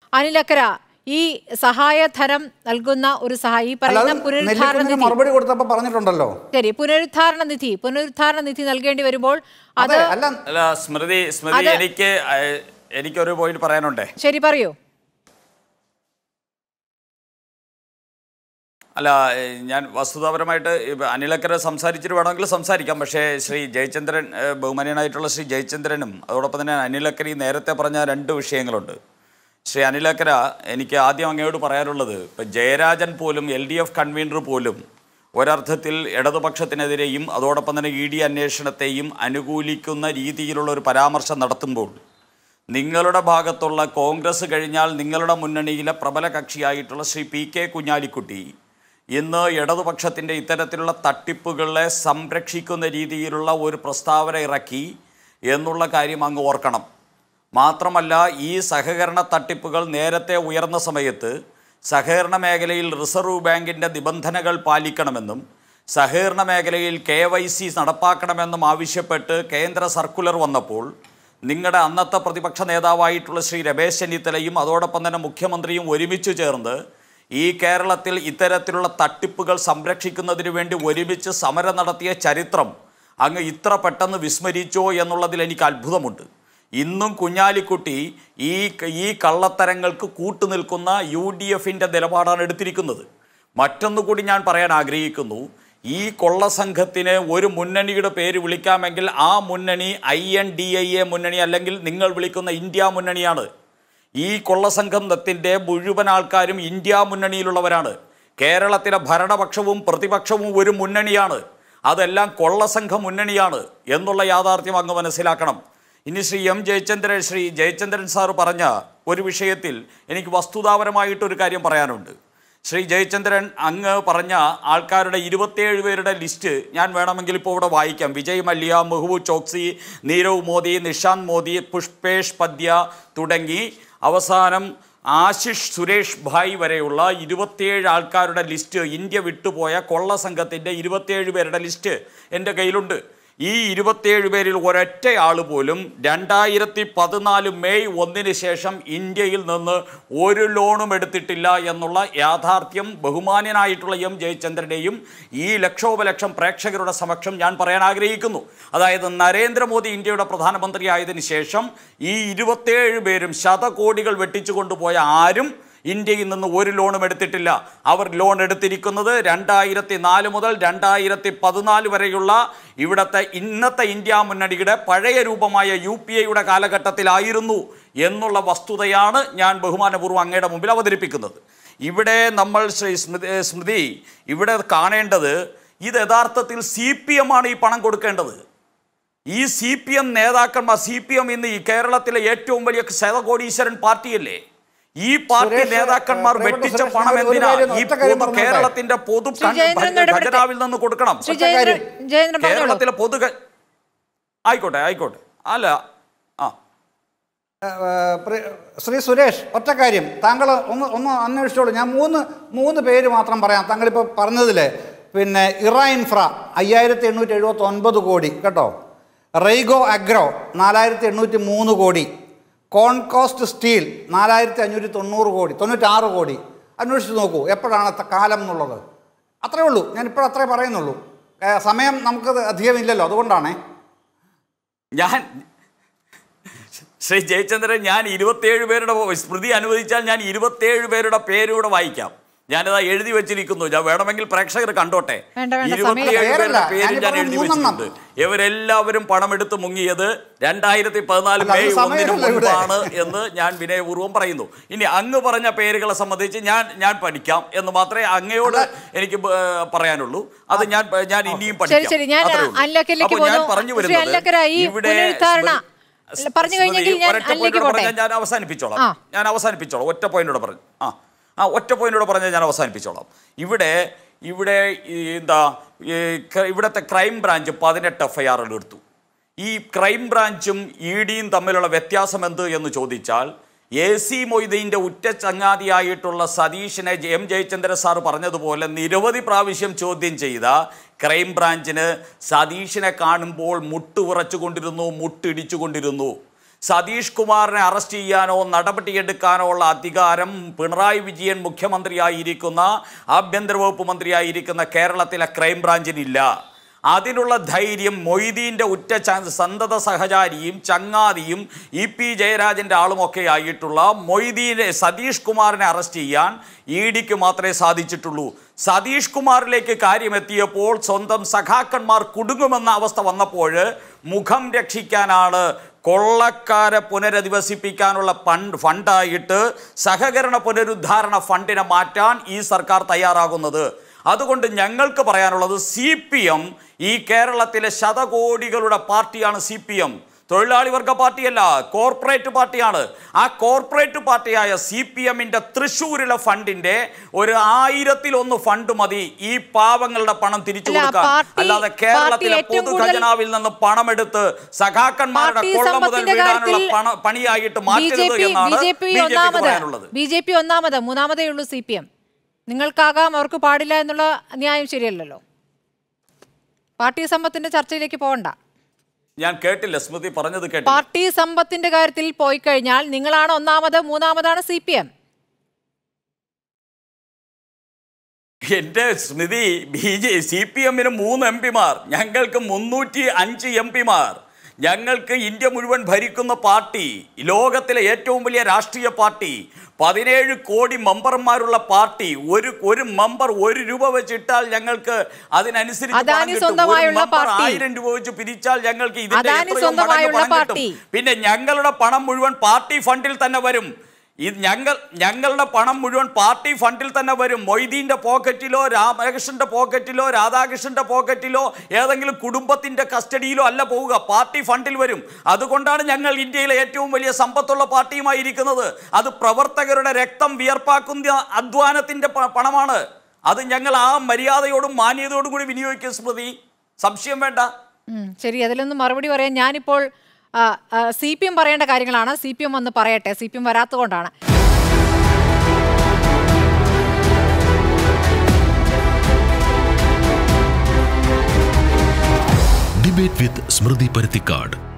അനിലക്കര ഈ സഹായധനം നൽകുന്ന ഒരു സഹായ ഈ പറയുന്ന അല്ലാതെ പുനരുദ്ധാരണ നെല്ലിക്കുന്നിന് നിധി മറുപടി കൊടുത്തപ്പോൾ പറഞ്ഞിട്ടുണ്ടല്ലോ ശരി പുനരുദ്ധാരണ നിധി പുനരുദ്ധാരണ നിധി നൽകേണ്ടി വരുമ്പോൾ അത് അതെ അല്ല അല്ല സ്മൃതി സ്മൃതി അത് എനിക്ക് ഏഹ്, എനിക്കൊരു പോയിന്റ് പറയാനുണ്ടേ ശരി പറയൂ അല്ല ഏഹ്, ഞാൻ വസ്തുതാപരമായിട്ട് ഇപ്പ അനിലക്കര സംസാരിച്ചിട്ട് വേണമെങ്കിൽ സംസാരിക്കാം പക്ഷേ ശ്രീ ജയചന്ദ്രൻ ഏഹ്, ബഹുമാനീയനായിട്ടുള്ള ശ്രീ ജയചന്ദ്രനും അതോടൊപ്പം തന്നെ അനിലക്കരയും നേരത്തെ പറഞ്ഞ രണ്ട് വിഷയങ്ങളുണ്ട് ശ്രീ അനിലക്കര എനിക്ക് ആദ്യം അങ്ങയോട് പറയാനുള്ളത് ഇപ്പം ജയരാജൻ പോലും എൽ ഡി എഫ് കൺവീനർ പോലും ഒരർത്ഥത്തിൽ ഇടതുപക്ഷത്തിനെതിരെയും അതോടൊപ്പം തന്നെ ഇ ഡി അന്വേഷണത്തെയും അനുകൂലിക്കുന്ന രീതിയിലുള്ള ഒരു പരാമർശം നടത്തുമ്പോൾ നിങ്ങളുടെ ഭാഗത്തുള്ള കോൺഗ്രസ് കഴിഞ്ഞാൽ നിങ്ങളുടെ മുന്നണിയിലെ പ്രബല കക്ഷിയായിട്ടുള്ള ശ്രീ പി കെ കുഞ്ഞാലിക്കുട്ടി ഇന്ന് ഇടതുപക്ഷത്തിൻ്റെ ഇത്തരത്തിലുള്ള തട്ടിപ്പുകളെ സംരക്ഷിക്കുന്ന രീതിയിലുള്ള ഒരു പ്രസ്താവന ഇറക്കി എന്നുള്ള കാര്യം അങ്ങ് ഓർക്കണം മാത്രമല്ല ഈ സഹകരണ തട്ടിപ്പുകൾ നേരത്തെ ഉയർന്ന സമയത്ത് സഹകരണ മേഖലയിൽ റിസർവ് ബാങ്കിൻ്റെ നിബന്ധനകൾ പാലിക്കണമെന്നും സഹകരണ മേഖലയിൽ കെ വൈ സി നടപ്പാക്കണമെന്നും ആവശ്യപ്പെട്ട് കേന്ദ്ര സർക്കുലർ വന്നപ്പോൾ നിങ്ങളുടെ അന്നത്തെ പ്രതിപക്ഷ നേതാവായിട്ടുള്ള ശ്രീ രമേശ് ചെന്നിത്തലയും അതോടൊപ്പം തന്നെ മുഖ്യമന്ത്രിയും ഒരുമിച്ച് ചേർന്ന് ഈ കേരളത്തിൽ ഇത്തരത്തിലുള്ള തട്ടിപ്പുകൾ സംരക്ഷിക്കുന്നതിന് വേണ്ടി ഒരുമിച്ച് സമരം നടത്തിയ ചരിത്രം അങ്ങ് ഇത്ര പെട്ടെന്ന് വിസ്മരിച്ചോ എന്നുള്ളതിൽ എനിക്ക് അത്ഭുതമുണ്ട് ഇന്നും കുഞ്ഞാലിക്കുട്ടി ഈ ഈ കള്ളത്തരങ്ങൾക്ക് കൂട്ടുനിൽക്കുന്ന യു ഡി എഫിൻ്റെ നിലപാടാണ് എടുത്തിരിക്കുന്നത് മറ്റൊന്നുകൂടി ഞാൻ പറയാൻ ആഗ്രഹിക്കുന്നു ഈ കൊള്ളസംഘത്തിന് ഒരു മുന്നണിയുടെ പേര് വിളിക്കാമെങ്കിൽ ആ മുന്നണി I N D I A മുന്നണി അല്ലെങ്കിൽ നിങ്ങൾ വിളിക്കുന്ന ഇന്ത്യ മുന്നണിയാണ് ഈ കൊള്ളസംഘത്തിൻ്റെ മുഴുവൻ ആൾക്കാരും ഇന്ത്യ മുന്നണിയിലുള്ളവരാണ് കേരളത്തിലെ ഭരണപക്ഷവും പ്രതിപക്ഷവും ഒരു മുന്നണിയാണ് അതെല്ലാം കൊള്ളസംഘ മുന്നണിയാണ് എന്നുള്ള യാഥാർത്ഥ്യം അങ്ങ് മനസ്സിലാക്കണം ഇനി ശ്രീ എം ജയചന്ദ്രൻ ശ്രീ ജയചന്ദ്രൻ സാർ പറഞ്ഞ ഒരു വിഷയത്തിൽ എനിക്ക് വസ്തുതാപരമായിട്ടൊരു കാര്യം പറയാനുണ്ട് ശ്രീ ജയചന്ദ്രൻ അങ്ങ് പറഞ്ഞ ആൾക്കാരുടെ ഇരുപത്തിയേഴ് പേരുടെ ലിസ്റ്റ് ഞാൻ വേണമെങ്കിൽ ഇപ്പോൾ ഇവിടെ വായിക്കാം വിജയ് മല്യ മെഹബൂബ് ചോക്സി നീരവ് മോദി നിഷാന്ത് മോദി പുഷ്പേഷ് പദ്യ തുടങ്ങി അവസാനം ആശിഷ് സുരേഷ് ഭായ് വരെയുള്ള ഇരുപത്തിയേഴ് ആൾക്കാരുടെ ലിസ്റ്റ് ഇന്ത്യ വിട്ടുപോയ കൊള്ള സംഘത്തിൻ്റെ ഇരുപത്തിയേഴ് പേരുടെ ലിസ്റ്റ് എൻ്റെ കയ്യിലുണ്ട് ഈ ഇരുപത്തിയേഴ് പേരിൽ ഒരൊറ്റ ആൾ പോലും രണ്ടായിരത്തി പതിനാല് മെയ് ഒന്നിന് ശേഷം ഇന്ത്യയിൽ നിന്ന് ഒരു ലോണും എടുത്തിട്ടില്ല എന്നുള്ള യാഥാർത്ഥ്യം ബഹുമാന്യനായിട്ടുള്ള എം ജയചന്ദ്രനെയും ഈ ലക്ഷോപലക്ഷം പ്രേക്ഷകരുടെ സമക്ഷം ഞാൻ പറയാൻ ആഗ്രഹിക്കുന്നു അതായത് നരേന്ദ്രമോദി ഇന്ത്യയുടെ പ്രധാനമന്ത്രിയായതിനു ശേഷം ഈ ഇരുപത്തിയേഴ് പേരും ശതകോടികൾ വെട്ടിച്ചു കൊണ്ടുപോയ ആരും ഇന്ത്യയിൽ നിന്ന് ഒരു ലോണും എടുത്തിട്ടില്ല അവർ ലോൺ എടുത്തിരിക്കുന്നത് രണ്ടായിരത്തി നാല് മുതൽ രണ്ടായിരത്തി പതിനാല് വരെയുള്ള ഇവിടുത്തെ ഇന്നത്തെ ഇന്ത്യ മുന്നണിയുടെ പഴയ രൂപമായ യു പി എയുടെ കാലഘട്ടത്തിലായിരുന്നു എന്നുള്ള വസ്തുതയാണ് ഞാൻ ബഹുമാനപൂർവ്വം അങ്ങയുടെ മുമ്പിൽ അവതരിപ്പിക്കുന്നത് ഇവിടെ നമ്മൾ ശ്രീ സ്മൃതി സ്മൃതി ഇവിടെ കാണേണ്ടത് ഇത് യഥാർത്ഥത്തിൽ സി പി എം ആണ് ഈ പണം കൊടുക്കേണ്ടത് ഈ സി പി എം നേതാക്കന്മാർ സി പി എം ഇന്ന് ഈ കേരളത്തിലെ ഏറ്റവും വലിയ ശതകോടീശ്വരൻ പാർട്ടിയല്ലേ ഈ പാർട്ടി സുരേഷ്, നേതാക്കന്മാർ ഏ, പ്രിയപ്പെട്ട വെട്ടിച്ച സുരേഷ്, പണം ഒരു എന്തിനാ കാര്യം, ഈ ഒറ്റ കാര്യം പൊതു പറഞ്ഞോട്ടെ. കേരളത്തിന്റെ പൊതു ശ്രീ ജയേന്ദ്രൻ ഇടപെടട്ടെ. ഖജനാവിൽ നിന്ന് കൊടുക്കണം ശ്രീ ജയേന്ദ്രൻ ജയേന്ദ്രൻ പറഞ്ഞോളൂ കേരളത്തിലെ പൊതു ഖ- ആയിക്കോട്ടെ ആയിക്കോട്ടെ അല്ല ആ ഏഹ്, പ്രി- ശ്രീ സുരേഷ് ഒറ്റ കാര്യം താങ്കൾ ഒന്ന് ഒന്ന് അന്വേഷിച്ചോളൂ ഞാൻ മൂന്ന് മൂന്ന് പേര് മാത്രം പറയാം താങ്കളിപ്പോൾ പറഞ്ഞതിൽ പിന്നെ ഇറ ഇൻഫ്ര അയ്യായിരത്തി എണ്ണൂറ്റി എഴുപത്തി ഒൻപത് കോടി കേട്ടോ റെയ്ഗോ അഗ്രോ നാലായിരത്തി എണ്ണൂറ്റി മൂന്ന് കോടി കോൺകോസ്റ്റ് സ്റ്റീൽ നാലായിരത്തി അഞ്ഞൂറ്റി തൊണ്ണൂറ് കോടി തൊണ്ണൂറ്റാറ് കോടി അന്വേഷിച്ച് നോക്കൂ എപ്പോഴാണ് അത്ര കാലം എന്നുള്ളത് അത്രേ ഉള്ളൂ ഞാൻ ഇപ്പോൾ അത്രേ പറയുന്നുള്ളൂ ഏഹ്, സമയം നമുക്ക് അധികമില്ലല്ലോ അതുകൊണ്ടാണേ ഞാൻ ശ്രീ ജയചന്ദ്രൻ ഞാൻ ഇരുപത്തിയേഴ് പേരുടെ സ്മൃതി അനുവദിച്ചാൽ ഞാൻ ഇരുപത്തിയേഴ് പേരുടെ പേരൂടെ വായിക്കാം ഞാനിതാ എഴുതി വെച്ചിരിക്കുന്നു ഞാൻ വേണമെങ്കിൽ പ്രേക്ഷകർ കണ്ടോട്ടെ വേണ്ട, വേണ്ട, ഇരുപത്തിയേഴ് സമയം- പേരുടെ പേരല്ല, പേര് ഞാൻ ഞാനിപ്പോൾ എഴുതി മൂന്നെണ്ണം. വെച്ചിട്ടുണ്ട് ഇവരെല്ലാവരും പണമെടുത്ത് മുങ്ങിയത് രണ്ടായിരത്തി പതിനാല് അല്ല, അത് മെയ് ഒന്നിന് സമയമല്ല ഇവിടെ. മുൻപാണ് എന്ന് ഞാൻ വിനയപൂർവ്വം പറയുന്നു ഇനി അങ്ങ് പറഞ്ഞ പേരുകളെ സംബന്ധിച്ച് ഞാൻ ഞാൻ പഠിക്കാം എന്ന് മാത്രമേ അങ്ങയോട് എനിക്ക് ബ- പറയാനുള്ളൂ അത് ഞാൻ ഞാൻ ഇനിയും ശരി പഠിക്കാം ശരി ഞാൻ അത്രേ ഉള്ളൂ. അല്ലക്കലേക്ക് അപ്പോൾ ഞാൻ പോകുന്നു പറഞ്ഞു ശ്രീ വരുന്നത് അല്ലക്കര ഈ ഇവിടെ പുനരുദ്ധാരണ സ്മൃതി- പറഞ്ഞു കഴിഞ്ഞെങ്കിൽ സ്മൃതി, ഞാൻ ഒരൊറ്റ അല്ലേക്ക് പോയിന്റോടെ പോട്ടെ പറഞ്ഞാൽ ഞാൻ അവസാനിപ്പിച്ചോളാം ആ. ഞാൻ അവസാനിപ്പിച്ചോളാം ഒറ്റ പോയിന്റോടെ പറഞ്ഞു ആ ആ ഒറ്റ പോയിന്റോടെ പറഞ്ഞാൽ ഞാൻ അവസാനിപ്പിച്ചോളാം ഇവിടെ ഇവിടെ ഈ എന്താ ഈ ക- ഇവിടുത്തെ ക്രൈം ബ്രാഞ്ച് പതിനെട്ട് എഫ് ഐ ആറുകൾ എടുത്തു ഈ ക്രൈം ബ്രാഞ്ചും ഇ ഡിയും തമ്മിലുള്ള വ്യത്യാസം എന്ത് എന്ന് ചോദിച്ചാൽ എ സി മൊയ്തീൻ്റെ ഉറ്റ ചങ്ങാതിയായിട്ടുള്ള സതീഷിനെ ജെ- എം ജയചന്ദ്രൻ സാർ പറഞ്ഞതുപോലെ നിരവധി പ്രാവശ്യം ചോദ്യം ചെയ്ത ക്രൈം ബ്രാഞ്ചിന് സതീഷിനെ കാണുമ്പോൾ മുട്ട് വിറച്ചുകൊണ്ടിരുന്നു മുട്ടിടിച്ചുകൊണ്ടിരുന്നു സതീഷ് കുമാറിനെ അറസ്റ്റ് ചെയ്യാനോ നടപടിയെടുക്കാനോ ഉള്ള അധികാരം പിണറായി വിജയൻ മുഖ്യമന്ത്രിയായിരിക്കുന്ന ആഭ്യന്തര വകുപ്പ് മന്ത്രിയായിരിക്കുന്ന കേരളത്തിലെ ക്രൈംബ്രാഞ്ചിനില്ല അതിനുള്ള ധൈര്യം മൊയ്തീൻ്റെ ഉറ്റ ച- സന്തത സഹചാരിയും ചങ്ങാതിയും ഇ പി ജയരാജൻ്റെ ആളുമൊക്കെ ആയിട്ടുള്ള മൊയ്തീനെ സതീഷ് കുമാറിനെ അറസ്റ്റ് ചെയ്യാൻ ഇ ഡിക്ക് മാത്രമേ സാധിച്ചിട്ടുള്ളൂ സതീഷ് കുമാറിലേക്ക് കാര്യമെത്തിയപ്പോൾ സ്വന്തം സഖാക്കന്മാർ കുടുങ്ങുമെന്ന അവസ്ഥ വന്നപ്പോൾ മുഖം രക്ഷിക്കാനാണ് കൊള്ളക്കാരെ പുനരധിവസിപ്പിക്കാനുള്ള ഫണ്ട് ഫണ്ടായിട്ട് സഹകരണ പുനരുദ്ധാരണ ഫണ്ടിനെ മാറ്റാൻ ഈ സർക്കാർ തയ്യാറാകുന്നത് അതുകൊണ്ട് ഞങ്ങൾക്ക് പറയാനുള്ളത് സി പി എം ഈ കേരളത്തിലെ ശതകോടികളുടെ പാർട്ടിയാണ് സി പി എം തൊഴിലാളി വർഗ പാർട്ടിയല്ല കോർപ്പറേറ്റ് പാർട്ടിയാണ് ആ കോർപ്പറേറ്റ് പാർട്ടിയായ സി പി എമ്മിന്റെ തൃശ്ശൂരിലെ ഫണ്ടിന്റെ ഒരു ആയിരത്തിലൊന്ന് ഫണ്ട് മതി ഈ പാവങ്ങളുടെ പണം തിരിച്ചു അല്ല, കൊടുക്കാൻ പാർട്ടി- അല്ലാതെ പാർട്ടി കേരളത്തിലെ ഏറ്റവും പൊതു കൂടുതൽ- ഖജനാവിൽ നിന്ന് പണമെടുത്ത് സഖാക്കന്മാരുടെ പാർട്ടി കൊള്ള മുതൽ സമ്പത്തിന്റെ വീടാനുള്ള കാര്യത്തിൽ പണ പണിയായിട്ട് ബി ജെ മാറ്റരുത് പി എന്നാണ് B J P B J പിക്ക് ഒന്നാമത് പറയാനുള്ളത് ബി ജെ പി ഒന്നാമത് മൂന്നാമതേ ഉള്ളൂ സി പി എം നിങ്ങൾക്കാകാം അവർക്ക് പാടില്ല എന്നുള്ള ന്യായം ശരിയല്ലല്ലോ പാർട്ടി സമ്പത്തിന്റെ ചർച്ചയിലേക്ക് പോകണ്ട ഞാൻ കേട്ടില്ല സ്മൃതി പറഞ്ഞത് കേട്ടില്ല പാർട്ടി സമ്പത്തിന്റെ കാര്യത്തിൽ പോയി കഴിഞ്ഞാൽ നിങ്ങളാണ് ഒന്നാമത് മൂന്നാമതാണ് സി പി എം എന്റെ Smruthi B J C P എമ്മിന് മൂന്ന് എം പിമാർ ഞങ്ങൾക്ക് മുന്നൂറ്റി അഞ്ച് എം പിമാർ ഞങ്ങൾക്ക് ഇന്ത്യ മുഴുവൻ ഭരിക്കുന്ന പാർട്ടി ലോകത്തിലെ ഏറ്റവും വലിയ രാഷ്ട്രീയ പാർട്ടി പതിനേഴ് കോടി മെമ്പർമാരുള്ള പാർട്ടി ഒരു ഒരു മെമ്പർ ഒരു രൂപ വെച്ചിട്ടാൽ ഞങ്ങൾക്ക് അതിനനുസരിച്ച് പണം അദാനി കിട്ടും. ഒരു സ്വന്തമായുള്ള മെമ്പർ പാർട്ടി. ആയിരം രൂപ വെച്ച് പിരിച്ചാൽ ഞങ്ങൾക്ക് ഇതിന്റെ അദാനി എത്രയോ മടങ്ങ് സ്വന്തമായുള്ള പണം കിട്ടും. പാർട്ടി. പിന്നെ ഞങ്ങളുടെ പണം മുഴുവൻ പാർട്ടി ഫണ്ടിൽ തന്നെ വരും ഇത് ഞങ്ങൾ ഞങ്ങളുടെ പണം മുഴുവൻ പാർട്ടി ഫണ്ടിൽ തന്നെ വരും മൊയ്തീൻ്റെ പോക്കറ്റിലോ രാമകൃഷ്ണന്റെ പോക്കറ്റിലോ രാധാകൃഷ്ണന്റെ പോക്കറ്റിലോ ഏതെങ്കിലും കുടുംബത്തിന്റെ കസ്റ്റഡിയിലോ അല്ല പോവുക പാർട്ടി ഫണ്ടിൽ വരും അതുകൊണ്ടാണ് ഞങ്ങൾ ഇന്ത്യയിലെ ഏറ്റവും വലിയ സമ്പത്തുള്ള പാർട്ടിയുമായിരിക്കുന്നത് അത് പ്രവർത്തകരുടെ രക്തം വിയർപ്പാക്കുന്ന അധ്വാനത്തിന്റെ പ- പണമാണ് അത് ഞങ്ങൾ ആ മര്യാദയോടും മാന്യതയോടും കൂടി വിനിയോഗിക്കും സ്മൃതി സംശയം വേണ്ട ഉം, ശരി അതിലൊന്നും മറുപടി പറയാൻ ഞാനിപ്പോൾ സി പി എം പറയേണ്ട കാര്യങ്ങളാണ് സി പി എം ഒന്ന് പറയട്ടെ സി പി എം വരാത്തതുകൊണ്ടാണ് ഡിബേറ്റ് വിത്ത് സ്മൃതി പരുത്തിക്കാട്